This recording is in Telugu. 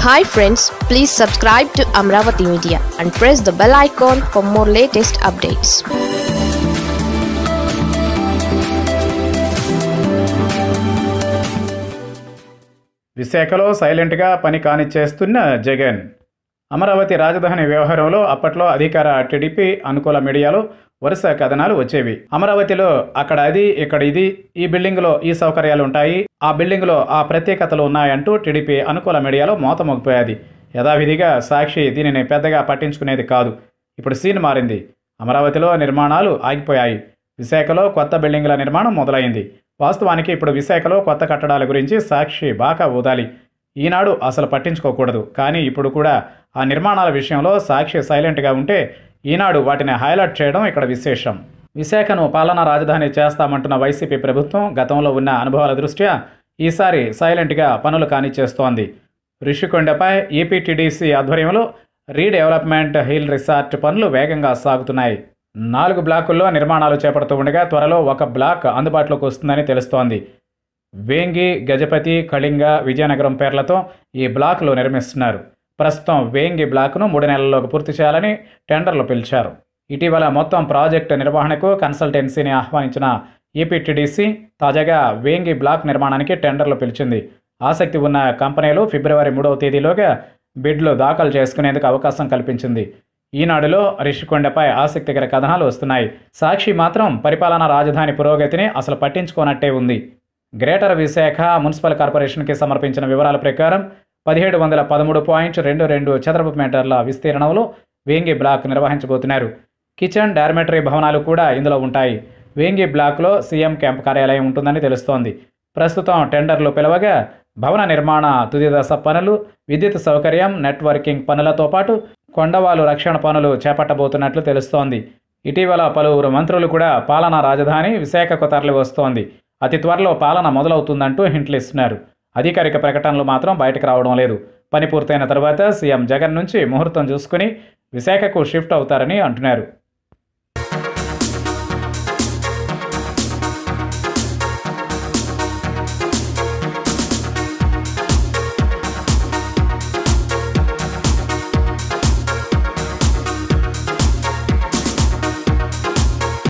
hi friends please subscribe to Amaravati media and press the bell icon for more latest updates విశాఖలో సైలెంట్గా పని కానిచ్చేస్తున్న జగన్ అమరావతి రాజధాని వ్యవహారంలో అప్పట్లో అధికార టీడీపీ అనుకూల మీడియాలో వరుస కథనాలు వచ్చేవి అమరావతిలో అక్కడ అది ఇక్కడ ఇది ఈ బిల్డింగ్లో ఈ సౌకర్యాలు ఉంటాయి ఆ బిల్డింగ్లో ఆ ప్రత్యేకతలు ఉన్నాయంటూ టీడీపీ అనుకూల మీడియాలో మోత మోగిపోయేది యథావిధిగా సాక్షి దీనిని పెద్దగా పట్టించుకునేది కాదు ఇప్పుడు సీన్ మారింది అమరావతిలో నిర్మాణాలు ఆగిపోయాయి విశాఖలో కొత్త బిల్డింగుల నిర్మాణం మొదలైంది వాస్తవానికి ఇప్పుడు విశాఖలో కొత్త కట్టడాల గురించి సాక్షి బాగా ఊదాలి ఈనాడు అసలు పట్టించుకోకూడదు కానీ ఇప్పుడు కూడా ఆ నిర్మాణాల విషయంలో సాక్షి సైలెంట్గా ఉంటే ఈనాడు వాటిని హైలైట్ చేయడం ఇక్కడ విశేషం విశాఖను పాలనా రాజధాని చేస్తామంటున్న వైసీపీ ప్రభుత్వం గతంలో ఉన్న అనుభవాల దృష్ట్యా ఈసారి సైలెంట్గా పనులు కానిచ్చేస్తోంది రిషికొండపై ఏపీటీడీసీ ఆధ్వర్యంలో రీడెవలప్మెంట్ హిల్ రిసార్ట్ పనులు వేగంగా సాగుతున్నాయి నాలుగు బ్లాకుల్లో నిర్మాణాలు చేపడుతూ ఉండగా త్వరలో ఒక బ్లాక్ అందుబాటులోకి వస్తుందని తెలుస్తోంది వేంగి గజపతి కళింగ విజయనగరం పేర్లతో ఈ బ్లాకులు నిర్మిస్తున్నారు ప్రస్తుతం వేంగి బ్లాక్ను మూడు నెలల్లోకి పూర్తి చేయాలని టెండర్లు పిలిచారు ఇటీవల మొత్తం ప్రాజెక్టు నిర్వహణకు కన్సల్టెన్సీని ఆహ్వానించిన ఏపీటీడీసీ తాజాగా వేంగి బ్లాక్ నిర్మాణానికి టెండర్లు పిలిచింది ఆసక్తి ఉన్న కంపెనీలు ఫిబ్రవరి మూడవ తేదీలోగా బిడ్లు దాఖలు చేసుకునేందుకు అవకాశం కల్పించింది ఈనాడులో రిషికొండపై ఆసక్తికర కథనాలు వస్తున్నాయి సాక్షి మాత్రం పరిపాలనా రాజధాని పురోగతిని అసలు పట్టించుకోనట్టే ఉంది గ్రేటర్ విశాఖ మున్సిపల్ కార్పొరేషన్కి సమర్పించిన వివరాల ప్రకారం పదిహేడు వందల పదమూడు పాయింట్ రెండు రెండు చదరపు మీటర్ల విస్తీర్ణంలో వేంగి బ్లాక్ నిర్వహించబోతున్నారు కిచెన్ డార్మెటరీ భవనాలు కూడా ఇందులో ఉంటాయి వేంగి బ్లాక్లో సీఎం క్యాంప్ కార్యాలయం ఉంటుందని తెలుస్తోంది ప్రస్తుతం టెండర్లు పిలవగా భవన నిర్మాణ తుది దశ పనులు విద్యుత్ సౌకర్యం నెట్వర్కింగ్ పనులతో పాటు కొండవాలు రక్షణ పనులు చేపట్టబోతున్నట్లు తెలుస్తోంది ఇటీవల పలువురు మంత్రులు కూడా పాలనా రాజధాని విశాఖకు తరలి వస్తోంది అతి త్వరలో పాలన మొదలవుతుందంటూ హింట్లు ఇస్తున్నారు అధికారిక ప్రకటనలు మాత్రం బయటకు రావడం లేదు పని పూర్తయిన తర్వాత సీఎం జగన్ నుంచి ముహూర్తం చూసుకుని విశాఖకు షిఫ్ట్ అవుతారని అంటున్నారు